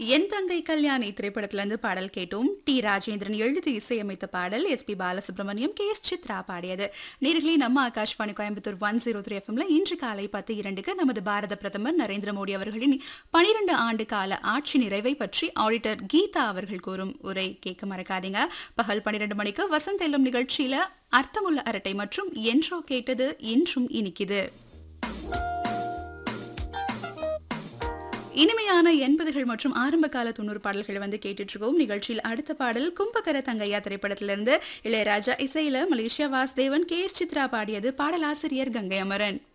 என் தங்கை கல்யாணி திரைப்படத்திலிருந்து பாடல் கேட்டோம் டி ராஜேந்திரன் எழுதி இசையமைத்த பாடல் S P Balasubrahmanyam K S Chithra பாடியது நேர்களே நம்ம Akashvani Coimbatore one zero three எஃப்எம்ல இன்று காலை பத்து இரண்டுக்கு நமது பாரத பிரதமர் நரேந்திர மோடி அவர்களின் பனிரெண்டு ஆண்டு கால ஆட்சி நிறைவை பற்றி ஆடிட்டர் கீதா அவர்கள் கூறும் உரை கேட்க மறக்காதீங்க பகல் பன்னிரண்டு மணிக்கு வசந்த் எல்லும் நிகழ்ச்சியில அர்த்தமுள்ள அரட்டை மற்றும் என்றோ கேட்டது இன்றும் இனிக்குது இனிமையான எண்பதுகள் மற்றும் ஆரம்ப கால தொண்ணூறு பாடல்கள் வந்து கேட்டுட்டு இருக்கோம் நிகழ்ச்சியில் அடுத்த பாடல் கும்பகர தங்கையா திரைப்படத்திலிருந்து இளையராஜா இசையில மலேசியா வாசுதேவன் கே எஸ் சித்ரா பாடியது பாடலாசிரியர் கங்கை அமரன்